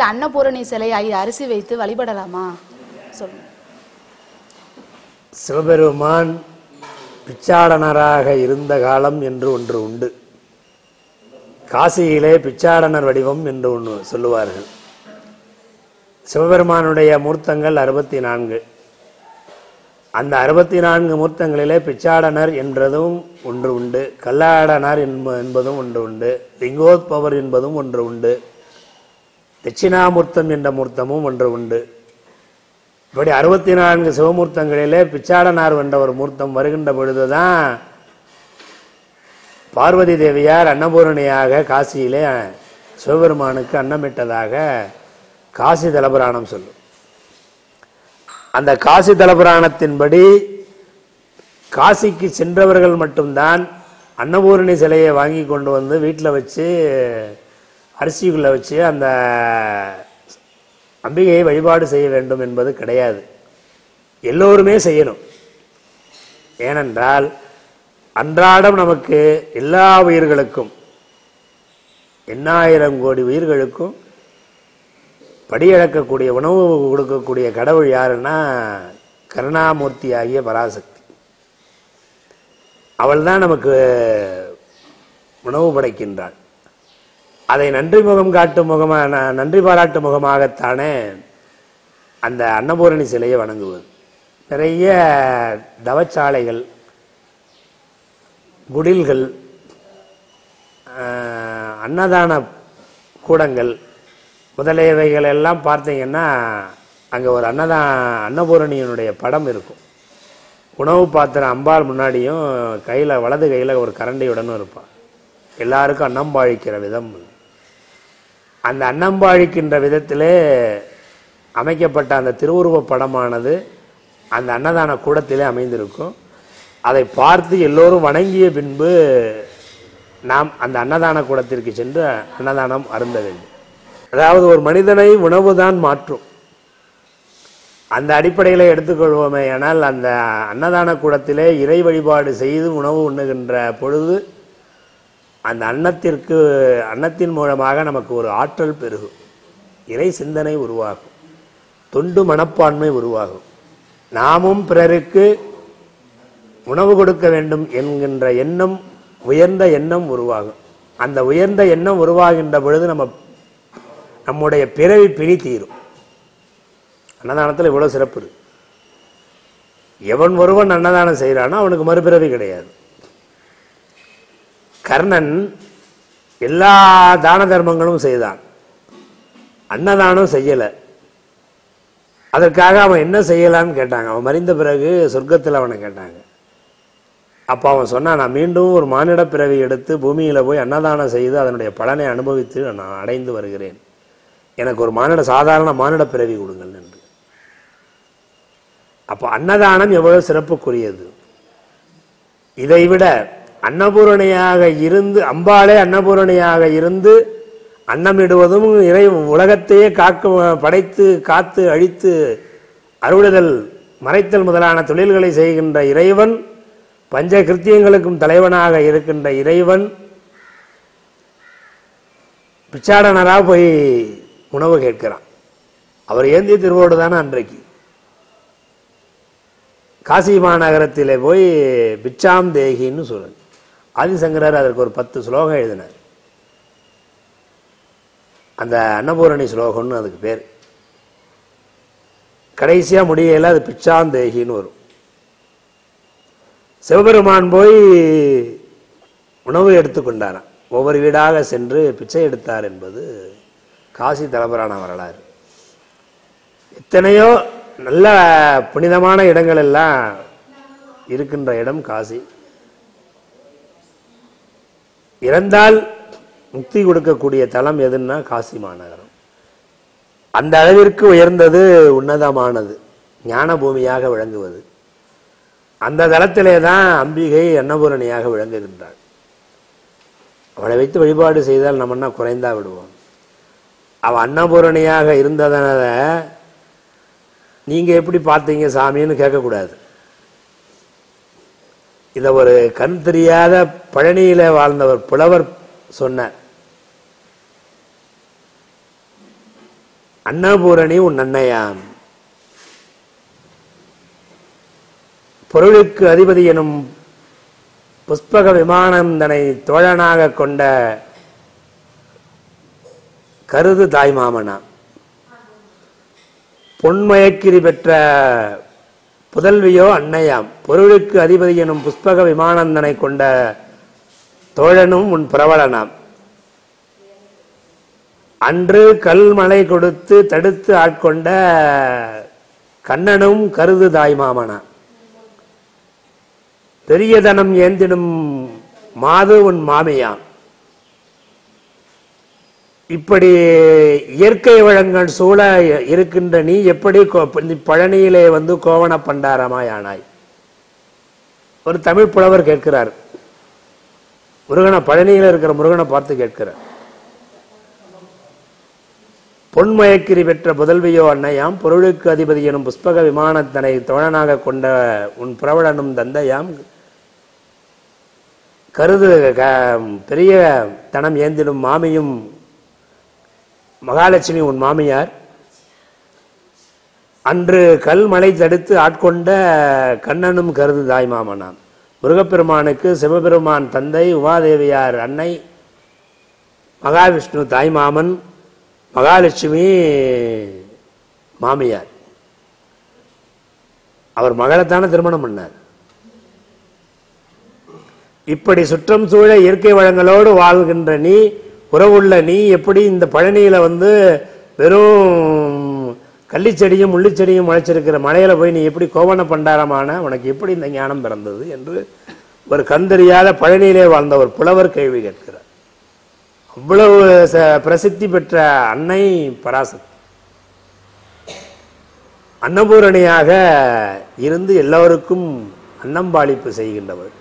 கோயில்ல அன்னபூரணி சிலையை அரிசி வைத்து வழிபடலாமா சொல்லுங்க சிவபெருமான் பிச்சாடனராக இருந்த காலம் என்று ஒன்று உண்டு காசியிலே பிச்சாடனர் வடிவம் என்று ஒன்று சொல்லுவார்கள் சிவபெருமானுடைய மூர்த்தங்கள் அறுபத்தி நான்கு அந்த அறுபத்தி நான்கு மூர்த்தங்களிலே பிச்சாடனர் என்றதும் ஒன்று உண்டு கல்லாடனர் என்ப என்பதும் ஒன்று உண்டு லிங்கோத்பவர் என்பதும் ஒன்று உண்டு தட்சிணாமூர்த்தம் என்ற மூர்த்தமும் ஒன்று உண்டு இப்படி அறுபத்தி நான்கு சிவமூர்த்தங்களிலே பிச்சாடனார் என்ற ஒரு மூர்த்தம் வருகின்ற பொழுதுதான் பார்வதி தேவியார் அன்னபூரணியாக காசியிலே சிவபெருமானுக்கு அன்னமிட்டதாக காசி தலபுராணம் சொல்லும் அந்த காசி தலபுராணத்தின்படி காசிக்கு சென்றவர்கள் மட்டும்தான் அன்னபூரணி சிலையை வாங்கி கொண்டு வந்து வீட்டில் வச்சு அரிசிக்குள்ளே வச்சு அந்த அம்பிகையை வழிபாடு செய்ய வேண்டும் என்பது கிடையாது எல்லோருமே செய்யணும் ஏனென்றால் அன்றாடம் நமக்கு எல்லா உயிர்களுக்கும் எண்ணாயிரம் கோடி உயிர்களுக்கும் படியளக்கக்கூடிய உணவு கொடுக்கக்கூடிய கடவுள் யாருன்னா கருணாமூர்த்தி ஆகிய பராசக்தி அவள் தான் நமக்கு உணவு படைக்கின்றாள் அதை நன்றி முகம் காட்டும் முகமாக நன்றி பாராட்டு முகமாகத்தானே அந்த அன்னபூரணி சிலையை வணங்குவது நிறைய தவச்சாலைகள் குடில்கள் ஆஹ், அன்னதான கூடங்கள் முதலியவைகள் எல்லாம் பார்த்தீங்கன்னா அங்கே ஒரு அன்னதா அன்னபூரணியினுடைய படம் இருக்கும் உணவு பாத்திரம் அம்பாள் முன்னாடியும் கையில் வலது கையில் ஒரு கரண்டியுடனும் இருப்பாள் எல்லாருக்கும் அன்னம்பாழிக்கிற விதம் அந்த அன்னம்பாழிக்கின்ற விதத்திலே அமைக்கப்பட்ட அந்த திருவுருவப் படமானது அந்த அன்னதான கூடத்திலே அமைந்திருக்கும் அதை பார்த்து எல்லோரும் வணங்கிய பின்பு நாம் அந்த அன்னதான கூடத்திற்கு சென்று அன்னதானம் அருந்த வேண்டும் அதாவது ஒரு மனிதனை உணவுதான் மாற்றும் அந்த அடிப்படையில் எடுத்துக்கொள்வோமே ஆனால் அந்த அன்னதான கூடத்திலே இறை வழிபாடு செய்து உணவு உண்ணுகின்ற பொழுது அந்த அன்னத்திற்கு அன்னத்தின் மூலமாக நமக்கு ஒரு ஆற்றல் பெருகும் இறை சிந்தனை உருவாகும் தொண்டு மனப்பான்மை உருவாகும் நாமும் பிறருக்கு உணவு கொடுக்க வேண்டும் என்கின்ற எண்ணம் உயர்ந்த எண்ணம் உருவாகும் அந்த உயர்ந்த எண்ணம் உருவாகின்ற பொழுது நம்ம நம்முடைய பிறவி பிணி தீரும் அன்னதானத்தில் இவ்வளோ சிறப்பு இருக்கு எவன் ஒருவன் அன்னதானம் செய்கிறானோ அவனுக்கு மறுபிறவி கிடையாது கர்ணன் எல்லா தான தர்மங்களும் செய்தான் அன்னதானம் செய்யலை அதற்காக அவன் என்ன செய்யலான்னு கேட்டாங்க அவன் மறிந்த பிறகு சொர்க்கத்தில் அவனை கேட்டாங்க அப்போ அவன் சொன்னான் நான் மீண்டும் ஒரு மானிட பிறவி எடுத்து பூமியில் போய் அன்னதானம் செய்து அதனுடைய பலனை அனுபவித்து நான் அடைந்து வருகிறேன் எனக்கு ஒரு மானிட சாதாரண மானிட பிறவி கொடுங்கள் என்று அப்போ அன்னதானம் எவ்வளவு சிறப்புக்குரியது இதைவிட அன்னபூரணியாக இருந்து அம்பாளே அன்னபூரணியாக இருந்து அன்னமிடுவதும் இறை உலகத்தையே காக்க படைத்து காத்து அழித்து அருளுதல் மறைத்தல் முதலான தொழில்களை செய்கின்ற இறைவன் பஞ்ச கிருத்தியங்களுக்கும் தலைவனாக இருக்கின்ற இறைவன் பிச்சாடனராக போய் உணவு கேட்கிறான் அவர் ஏந்திய திருவோடு தானே அன்றைக்கு காசி மாநகரத்திலே போய் பிச்சாம் தேகின்னு சொல்லுங்க ஆதிசங்கரர் அதற்கு ஒரு பத்து ஸ்லோகம் எழுதினார் அந்த அன்னபூரணி ஸ்லோகம்னு அதுக்கு பேர் கடைசியாக முடியல அது பிச்சாம் தேகின்னு வரும் சிவபெருமான் போய் உணவு எடுத்துக்கொண்டாராம் ஒவ்வொரு வீடாக சென்று பிச்சை எடுத்தார் என்பது காசி தலபுராண வரலாறு எத்தனையோ நல்ல புனிதமான இடங்கள் எல்லாம் இருக்கின்ற இடம் காசி இறந்தால் முக்தி கொடுக்கக்கூடிய தலம் எதுன்னா காசி மாநகரம் அந்த அளவிற்கு உயர்ந்தது உன்னதமானது ஞான பூமியாக விளங்குவது அந்த தளத்திலே தான் அம்பிகை அன்னபூரணியாக விளங்குகின்றாள் அவளை வைத்து வழிபாடு செய்தால் நம்ம என்ன குறைந்தா விடுவோம் அவள் அன்னபூரணியாக இருந்ததனால நீங்கள் எப்படி பார்த்தீங்க சாமின்னு கேட்கக்கூடாது இதை ஒரு கண் தெரியாத பழனியில வாழ்ந்த ஒரு புலவர் சொன்னார் அன்னபூரணி உன் அன்னையாம் பொருளுக்கு அதிபதி எனும் புஷ்பக விமானம் தன்னை தோழனாக கொண்ட கருது தாய்மாமனா பொன்மயக்கிரி பெற்ற புதல்வியோ அன்னையாம் பொருளுக்கு அதிபதி எனும் புஷ்பக விமானந்தனை கொண்ட தோழனும் உன் பிரபலனாம் அன்று கல்மலை கொடுத்து தடுத்து ஆட்கொண்ட கண்ணனும் கருது தாய்மாமனா பெரிய தனம் ஏந்திடும் மாது உன் மாமியாம் இப்படி இயற்கை வளங்கள் சூழ இருக்கின்ற நீ எப்படி கோ- இந்த பழனியிலே வந்து கோவண பண்டாரமாயானாய் ஒரு தமிழ் புலவர் கேட்கிறார் முருகனை பழனியில் இருக்கிற முருகனை பார்த்து கேட்கிறார் பொன்மயக்கிரி பெற்ற புதல்வியோ அன்னையாம் பொருளுக்கு அதிபதி எனும் புஷ்பக விமானத்தனை தோழனாக கொண்ட உன் பிரபலனும் தந்தையாம் கருது க- பெரிய தனம் ஏந்திடும் மாமியும் மகாலட்சுமி உன் மாமியார் அன்று கல்மலை தடுத்து ஆட்கொண்ட கண்ணனும் கருது தாய்மாமனாம் முருகப்பெருமானுக்கு சிவபெருமான் தந்தை உமாதேவியார் அன்னை மகாவிஷ்ணு தாய்மாமன் மகாலட்சுமி மாமியார் அவர் மகளைத்தானே திருமணம் பண்ணார் இப்படி சுற்றம் சூழ இயற்கை வளங்களோடு வாழ்கின்ற நீ உறவுள்ள நீ எப்படி இந்த பழனியில வந்து வெறும் கள்ளிச்செடியும் முள்ளிச்செடியும் முளைச்சிருக்கிற மலையில போய் நீ எப்படி கோவண பண்டாரமான உனக்கு எப்படி இந்த ஞானம் பிறந்தது என்று ஒரு கண்டறியாத பழனியிலே வாழ்ந்த ஒரு புலவர் கேள்வி கேட்கிறார் அவ்வளவு ச- பிரசித்தி பெற்ற அன்னை பராசக்தி அன்னபூரணியாக இருந்து எல்லோருக்கும் அன்னம்பாளிப்பு செய்கின்றவர்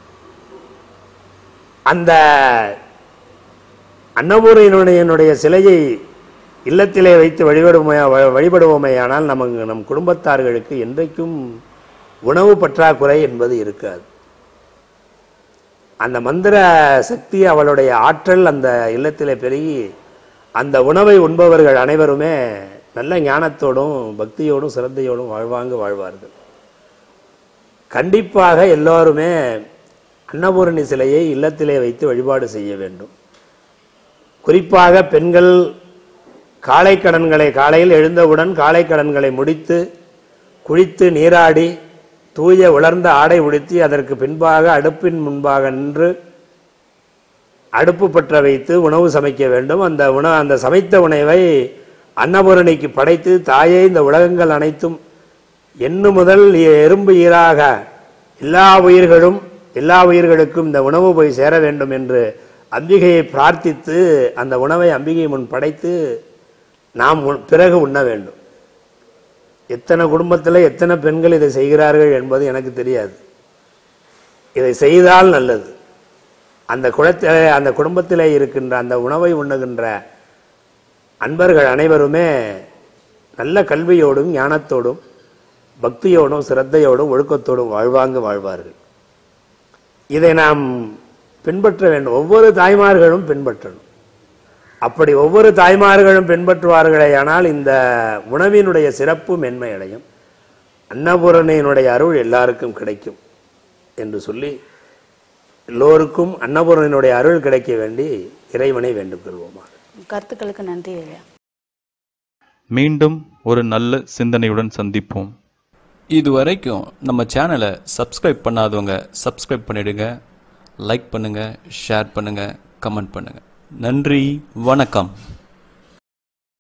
அந்த அன்னபூரணியினுடைய சிலையை இல்லத்திலே வைத்து வழிபடுவோமே வழிபடுவோமேயானால் நமக்கு நம் குடும்பத்தார்களுக்கு என்றைக்கும் உணவு பற்றாக்குறை என்பது இருக்காது அந்த மந்திர சக்தி அவளுடைய ஆற்றல் அந்த இல்லத்திலே பெருகி அந்த உணவை உண்பவர்கள் அனைவருமே நல்ல ஞானத்தோடும் பக்தியோடும் சிரத்தையோடும் வாழ்வாங்க வாழ்வார்கள் கண்டிப்பாக எல்லோருமே அன்னபூரணி சிலையை இல்லத்திலே வைத்து வழிபாடு செய்ய வேண்டும் குறிப்பாக பெண்கள் காலை கடன்களை காலையில் எழுந்தவுடன் காலை கடன்களை முடித்து குளித்து நீராடி தூய உலர்ந்த ஆடை உடுத்தி அதற்கு பின்பாக அடுப்பின் முன்பாக நின்று அடுப்பு பற்ற வைத்து உணவு சமைக்க வேண்டும் அந்த உணவு அந்த சமைத்த உணவை அன்னபூரணிக்கு படைத்து தாயே இந்த உலகங்கள் அனைத்தும் எண்ணு முதல் எறும்பு ஈராக எல்லா உயிர்களும் எல்லா உயிர்களுக்கும் இந்த உணவு போய் சேர வேண்டும் என்று அம்பிகையை பிரார்த்தித்து அந்த உணவை அம்பிகை முன் படைத்து நாம் உண்- பிறகு உண்ண வேண்டும் எத்தனை குடும்பத்தில் எத்தனை பெண்கள் இதை செய்கிறார்கள் என்பது எனக்கு தெரியாது இதை செய்தால் நல்லது அந்த குளத்தில் அந்த குடும்பத்திலே இருக்கின்ற அந்த உணவை உண்ணுகின்ற அன்பர்கள் அனைவருமே நல்ல கல்வியோடும் ஞானத்தோடும் பக்தியோடும் சிரத்தையோடும் ஒழுக்கத்தோடும் வாழ்வாங்க வாழ்வார்கள் இதை நாம் பின்பற்ற வேண்டும் ஒவ்வொரு தாய்மார்களும் பின்பற்றணும் அப்படி ஒவ்வொரு தாய்மார்களும் பின்பற்றுவார்களே ஆனால் இந்த உணவினுடைய சிறப்பு மென்மையடையும் அன்னபூரணியினுடைய அருள் எல்லாருக்கும் கிடைக்கும் என்று சொல்லி எல்லோருக்கும் அன்னபூரணியினுடைய அருள் கிடைக்க வேண்டி இறைவனை வேண்டிக் கொள்வோமாக கருத்துக்களுக்கு நன்றி ஐயா மீண்டும் ஒரு நல்ல சிந்தனையுடன் சந்திப்போம் இதுவரைக்கும் நம்ம சேனலை சப்ஸ்கிரைப் பண்ணாதவங்க சப்ஸ்கிரைப் பண்ணிடுங்க லைக் பண்ணுங்க ஷேர் பண்ணுங்க கமெண்ட் பண்ணுங்க நன்றி வணக்கம்